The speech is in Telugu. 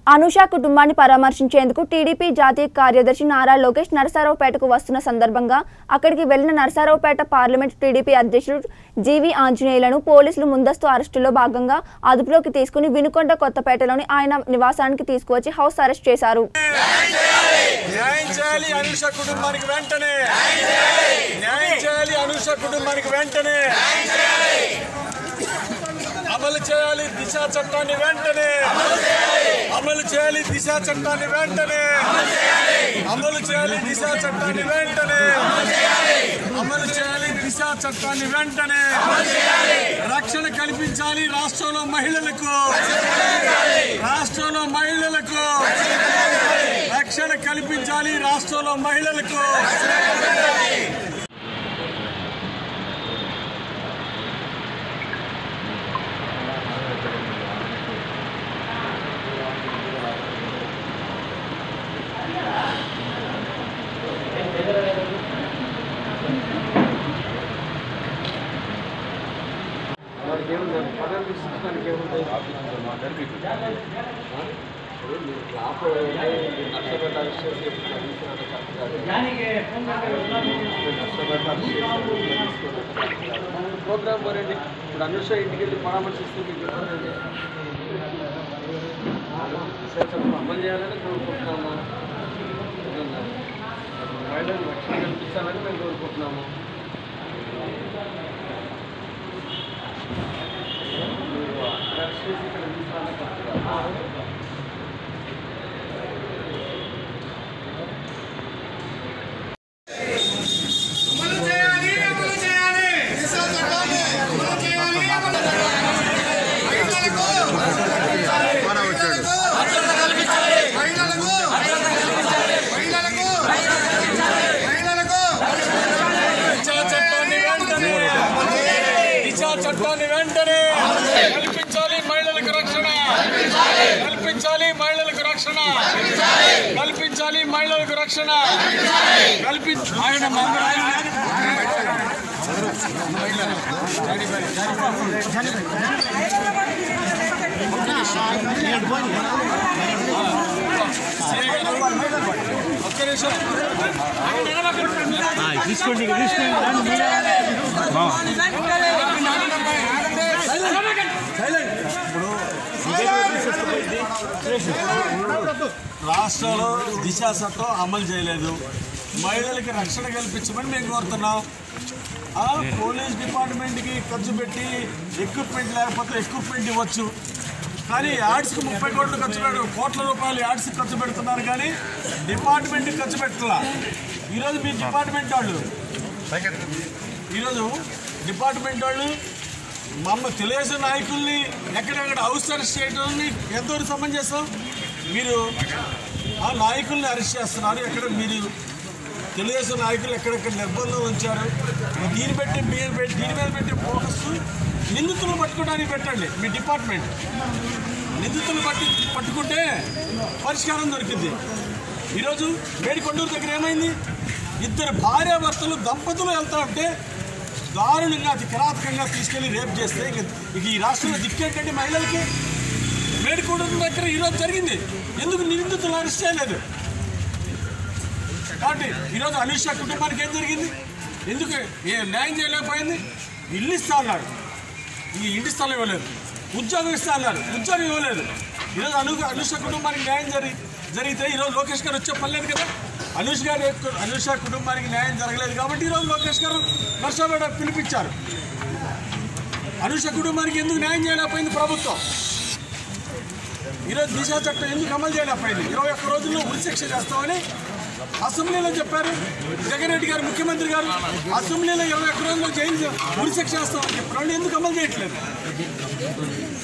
అనూష కుటుంబాన్ని పరామర్శించేందుకు టీడీపీ జాతీయ కార్యదర్శి నారా లోకేష్ నరసరావుపేటకు వస్తున్న సందర్భంగా అక్కడికి వెళ్లిన నరసరావుపేట పార్లమెంట్ టీడీపీ అధ్యక్షుడు జీవి ఆంజనేయులను పోలీసులు ముందస్తు అరెస్టులో భాగంగా అదుపులోకి తీసుకుని వినుకొండ కొత్తపేటలోని ఆయన నివాసానికి తీసుకువచ్చి హౌస్ అరెస్ట్ చేశారు న్యాయం చేయాలి అనుష కుటుంబానికి వెంటనే న్యాయం చేయాలి అనుష కుటుంబానికి వెంటనే అమలు చేయాలి దిశ చట్టాన్ని వెంటనే అమలు చేయాలి దిశ చట్టాన్ని వెంటనే అమలు చేయాలి దిశ చట్టాన్ని వెంటనే అమలు చేయాలి దిశ చట్టాన్ని వెంటనే రక్షణ కల్పించాలి రాష్ట్రంలో మహిళలకు రాష్ట్రంలో మహిళలకు రక్షణ కల్పించాలి రాష్ట్రంలో మహిళలకు ప్రోగ్రామ్ వరండి ఇప్పుడు అనుష ఇంటికి వెళ్ళి పరామర్శిస్తే మీకు ఇబ్బంది ఏంటి? సరే చెప్పండి అమలు చేయాలని కోరుకుంటున్నాము ఏదన్నా మహిళలు రక్షణ కల్పించాలని మేము కోరుకుంటున్నాము మీరు అరెస్ట్ చేసి ఇక్కడ తీసుకురావడం కరెక్ట్ కాదు. దిశా చట్టాన్ని వెంటనే దిశా చట్టాన్ని వెంటనే కల్పించాలి మహిళలకు రక్షణ కల్పించాలి మహిళలకు రక్షణ కల్పించాలి మహిళలకు రక్షణ కల్పి ఆయన మందరు ఆయన ఒక్క నిమిషం రాష్ట్రంలో దిశ చట్టం అమలు చేయలేదు మహిళలకి రక్షణ కల్పించమని మేము కోరుతున్నాం ఆ, పోలీస్ డిపార్ట్మెంట్కి ఖర్చు పెట్టి ఎక్విప్మెంట్ లేకపోతే ఎక్విప్మెంట్ ఇవ్వచ్చు కానీ యాడ్స్కి ముప్పై కోట్లు ఖర్చు పెట్టు కోట్ల రూపాయలు యాడ్స్కి ఖర్చు పెడుతున్నారు కానీ డిపార్ట్మెంట్కి ఖర్చు పెట్టాల ఈరోజు మీ డిపార్ట్మెంట్ వాళ్ళు ఈరోజు డిపార్ట్మెంట్ వాళ్ళు మమ్మ తెలుగుదేశం నాయకుల్ని ఎక్కడెక్కడ హౌస్ అరెస్ట్ చేయడాన్ని ఎంతవరకు సమంజసం మీరు ఆ నాయకుల్ని అరెస్ట్ చేస్తున్నారు ఎక్కడ మీరు తెలుగుదేశం నాయకులు ఎక్కడెక్కడ నిర్బంధం ఉంచారు దీన్ని పెట్టి మీరు పెట్టి దీని మీద పెట్టే ఫోకస్ నిందితులను పట్టుకోవడానికి పెట్టండి మీ డిపార్ట్మెంట్ నిందితులు పట్టి పట్టుకుంటే పరిష్కారం దొరికింది ఈరోజు మేడికొండూరు దగ్గర ఏమైంది ఇద్దరు భార్యాభర్తలు దంపతులు వెళ్తా ఉంటే దారుణంగా అతి కిరాతకంగా తీసుకెళ్లి రేప్ చేస్తే ఇంక ఇక ఈ రాష్ట్రంలో దిక్కేంటంటే మహిళలకి మేడికొండూరు దగ్గర ఈరోజు జరిగింది ఎందుకు నిందితులు అరెస్ట్ చేయలేదు కాబట్టి ఈరోజు అనుష కుటుంబానికి ఏం జరిగింది ఎందుకు ఏ న్యాయం చేయలేకపోయింది ఇల్లు ఇస్తా అన్నారు ఈ ఇంటి స్థలం ఇవ్వలేదు ఉద్యోగం ఇస్తా అన్నారు ఉద్యోగం ఇవ్వలేదు ఈరోజు అను అనుష కుటుంబానికి న్యాయం జరిగి జరిగితే ఈరోజు లోకేష్ గారు వచ్చే పని లేదు కదా అనుష్ గారు యొక్క- అనుష కుటుంబానికి న్యాయం జరగలేదు కాబట్టి ఈరోజు లోకేష్ గారు నర్సాపేట పిలిపించారు అనుష కుటుంబానికి ఎందుకు న్యాయం చేయలేకపోయింది ప్రభుత్వం ఈరోజు దిశా చట్టం ఎందుకు అమలు చేయలేకపోయింది ఇరవై ఒక్క రోజుల్లో ఉరిశిక్ష చేస్తామని అసెంబ్లీలో చెప్పారు జగన్ రెడ్డి గారు ముఖ్యమంత్రి గారు అసెంబ్లీలో ఇరవై ఒక్క రోజుల్లో జైలు ఉరిశిక్ష చేస్తామని చెప్పారు వాళ్ళు ఎందుకు అమలు చేయట్లేదు